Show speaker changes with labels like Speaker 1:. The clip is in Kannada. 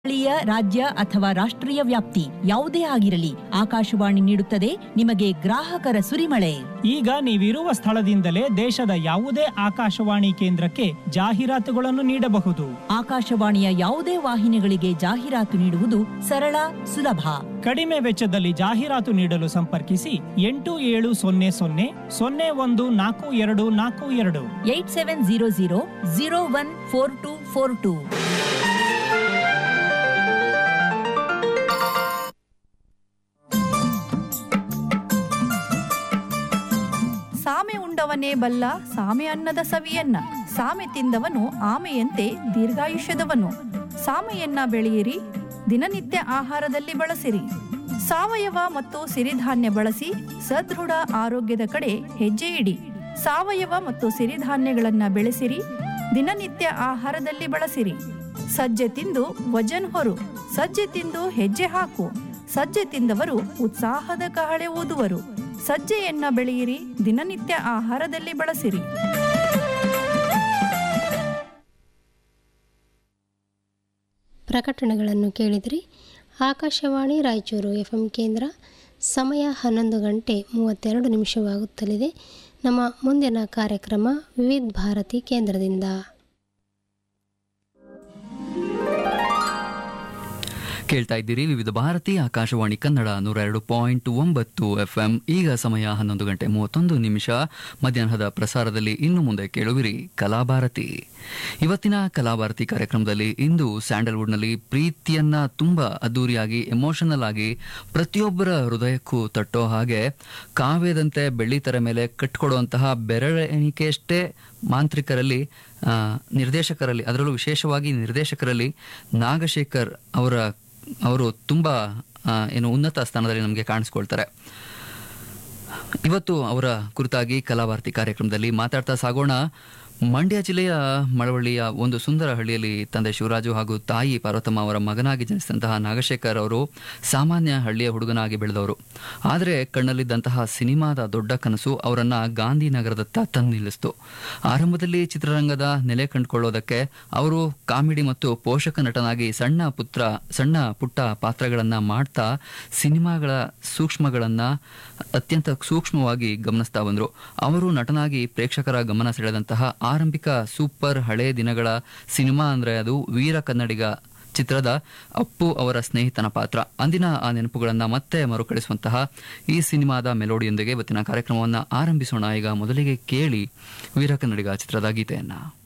Speaker 1: ಸ್ಥಳೀಯ ರಾಜ್ಯ ಅಥವಾ ರಾಷ್ಟ್ರೀಯ ವ್ಯಾಪ್ತಿ ಯಾವುದೇ ಆಗಿರಲಿ ಆಕಾಶವಾಣಿ ನೀಡುತ್ತದೆ ನಿಮಗೆ ಗ್ರಾಹಕರ ಸುರಿಮಳೆ
Speaker 2: ಈಗ ನೀವಿರುವ ಸ್ಥಳದಿಂದಲೇ ದೇಶದ ಯಾವುದೇ ಆಕಾಶವಾಣಿ ಕೇಂದ್ರಕ್ಕೆ ಜಾಹೀರಾತುಗಳನ್ನು ನೀಡಬಹುದು
Speaker 1: ಆಕಾಶವಾಣಿಯ ಯಾವುದೇ ವಾಹಿನಿಗಳಿಗೆ ಜಾಹೀರಾತು ನೀಡುವುದು ಸರಳ ಸುಲಭ
Speaker 2: ಕಡಿಮೆ ವೆಚ್ಚದಲ್ಲಿ ಜಾಹೀರಾತು ನೀಡಲು ಸಂಪರ್ಕಿಸಿ ಎಂಟು ಏಳು ಸೊನ್ನೆ ಸೊನ್ನೆ ಸೊನ್ನೆ ಒಂದು ನಾಲ್ಕು ಎರಡು ನಾಲ್ಕು ಎರಡು
Speaker 1: eight seven zero zero zero one four two four two
Speaker 3: ಸಾಮೆ ಉಂಡವನೇ ಬಲ್ಲ ಸಾಮೆ ಅನ್ನದ ಸವಿಯನ್ನ ಸಾಮೆ ತಿಂದವನು ಆಮೆಯಂತೆ ದೀರ್ಘಾಯುಷ್ಯದವನು ಸಾಮೆಯನ್ನ ಬೆಳೆಯಿರಿ ದಿನನಿತ್ಯ ಆಹಾರದಲ್ಲಿ ಬಳಸಿರಿ ಸಾವಯವ ಮತ್ತು ಸಿರಿಧಾನ್ಯ ಬಳಸಿ ಸದೃಢ ಆರೋಗ್ಯದ ಕಡೆ ಹೆಜ್ಜೆ ಇಡಿ ಸಾವಯವ ಮತ್ತು ಸಿರಿಧಾನ್ಯಗಳನ್ನ ಬೆಳೆಸಿರಿ ದಿನನಿತ್ಯ ಆಹಾರದಲ್ಲಿ ಬಳಸಿರಿ ಸಜ್ಜೆ ತಿಂದು ವಜನ್ ಹೊರು ಸಜ್ಜೆ ತಿಂದು ಹೆಜ್ಜೆ ಹಾಕು ಸಜ್ಜೆ ತಿಂದವರು ಉತ್ಸಾಹದ ಕಹಳೆ ಊದುವರು ಸಜ್ಜೆಯನ್ನ ಬೆಳೆಯಿರಿ ದಿನನಿತ್ಯ ಆಹಾರದಲ್ಲಿ ಬಳಸಿರಿ
Speaker 4: ಪ್ರಕಟಣೆಗಳನ್ನು ಕೇಳಿದಿರಿ ಆಕಾಶವಾಣಿ ರಾಯಚೂರು ಎಫ್ ಎಂ ಕೇಂದ್ರ ಸಮಯ ಹನ್ನೊಂದು ಗಂಟೆ ಮೂವತ್ತೆರಡು ನಿಮಿಷವಾಗುತ್ತಲಿದೆ ನಮ್ಮ ಮುಂದಿನ ಕಾರ್ಯಕ್ರಮ ವಿವಿಧ ಭಾರತಿ ಕೇಂದ್ರದಿಂದ
Speaker 5: ಕೇಳ್ತಾ ಇದ್ದೀರಿ ವಿವಿಧ ಭಾರತಿ ಆಕಾಶವಾಣಿ ಕನ್ನಡ ನೂರ ಎರಡು ಪಾಯಿಂಟ್ ಒಂಬತ್ತು ಎಫ್ ಎಂ ಈಗ ಸಮಯ ಹನ್ನೊಂದು ಗಂಟೆ ಮೂವತ್ತೊಂದು ನಿಮಿಷ ಮಧ್ಯಾಹ್ನದ ಪ್ರಸಾರದಲ್ಲಿ ಇನ್ನು ಮುಂದೆ ಕೇಳುವಿರಿ ಕಲಾಭಾರತಿ ಇವತ್ತಿನ ಕಲಾಭಾರತಿ ಕಾರ್ಯಕ್ರಮದಲ್ಲಿ ಇಂದು ಸ್ಯಾಂಡಲ್ವುಡ್ನಲ್ಲಿ ಪ್ರೀತಿಯನ್ನ ತುಂಬಾ ಅದ್ದೂರಿಯಾಗಿ ಎಮೋಷನಲ್ ಆಗಿ ಪ್ರತಿಯೊಬ್ಬರ ಹೃದಯಕ್ಕೂ ತಟ್ಟೋ ಹಾಗೆ ಕಾವ್ಯದಂತೆ ಬೆಳ್ಳಿತೆರೆ ಮೇಲೆ ಕಟ್ಕೊಡುವಂತಹ ಬೆರಳೆಣಿಕೆಯಷ್ಟೇ ಮಾಂತ್ರಿಕರಲ್ಲಿ ಆ, ನಿರ್ದೇಶಕರಲ್ಲಿ ಅದರಲ್ಲೂ ವಿಶೇಷವಾಗಿ ನಿರ್ದೇಶಕರಲ್ಲಿ ನಾಗಶೇಖರ್ ಅವರ ಅವರು ತುಂಬಾ ಆ, ಏನು ಉನ್ನತ ಸ್ಥಾನದಲ್ಲಿ ನಮಗೆ ಕಾಣಿಸ್ಕೊಳ್ತಾರೆ ಇವತ್ತು ಅವರ ಕುರಿತಾಗಿ ಕಲಾಭಾರತಿ ಕಾರ್ಯಕ್ರಮದಲ್ಲಿ ಮಾತಾಡ್ತಾ ಸಾಗೋಣ ಮಂಡ್ಯ ಜಿಲ್ಲೆಯ ಮಳವಳ್ಳಿಯ ಒಂದು ಸುಂದರ ಹಳ್ಳಿಯಲ್ಲಿ ತಂದೆ ಶಿವರಾಜು ಹಾಗೂ ತಾಯಿ ಪಾರ್ವತಮ್ಮ ಅವರ ಮಗನಾಗಿ ಜನಿಸಿದಂತಹ ನಾಗಶೇಖರ್ ಅವರು ಸಾಮಾನ್ಯ ಹಳ್ಳಿಯ ಹುಡುಗನಾಗಿ ಬೆಳೆದವರು ಆದರೆ ಕಣ್ಣಲ್ಲಿದ್ದಂತಹ ಸಿನಿಮಾದ ದೊಡ್ಡ ಕನಸು ಅವರನ್ನ ಗಾಂಧಿನಗರದತ್ತ ತಂದು ನಿಲ್ಲಿಸಿತು ಆರಂಭದಲ್ಲಿ ಚಿತ್ರರಂಗದ ನೆಲೆ ಕಂಡುಕೊಳ್ಳೋದಕ್ಕೆ ಅವರು ಕಾಮಿಡಿ ಮತ್ತು ಪೋಷಕ ನಟನಾಗಿ ಸಣ್ಣ ಪುತ್ರ ಸಣ್ಣ ಪುಟ್ಟ ಪಾತ್ರಗಳನ್ನ ಮಾಡ್ತಾ ಸಿನಿಮಾಗಳ ಸೂಕ್ಷ್ಮಗಳನ್ನ ಅತ್ಯಂತ ಸೂಕ್ಷ್ಮವಾಗಿ ಗಮನಿಸ್ತಾ ಬಂದರು ಅವರು ನಟನಾಗಿ ಪ್ರೇಕ್ಷಕರ ಗಮನ ಸೆಳೆದಂತಹ ಆರಂಭಿಕ ಸೂಪರ್ ಹಳೆ ದಿನಗಳ ಸಿನಿಮಾ ಅಂದ್ರೆ ಅದು ವೀರ ಕನ್ನಡಿಗ ಚಿತ್ರದ ಅಪ್ಪು ಅವರ ಸ್ನೇಹಿತನ ಪಾತ್ರ ಅಂದಿನ ಆ ನೆನಪುಗಳನ್ನ ಮತ್ತೆ ಮರುಕಳಿಸುವಂತಹ ಈ ಸಿನಿಮಾದ ಮೆಲೋಡಿಯೊಂದಿಗೆ ಇವತ್ತಿನ ಕಾರ್ಯಕ್ರಮವನ್ನು ಆರಂಭಿಸೋಣ ಈಗ ಮೊದಲಿಗೆ ಕೇಳಿ ವೀರ ಕನ್ನಡಿಗ ಚಿತ್ರದ ಗೀತೆಯನ್ನ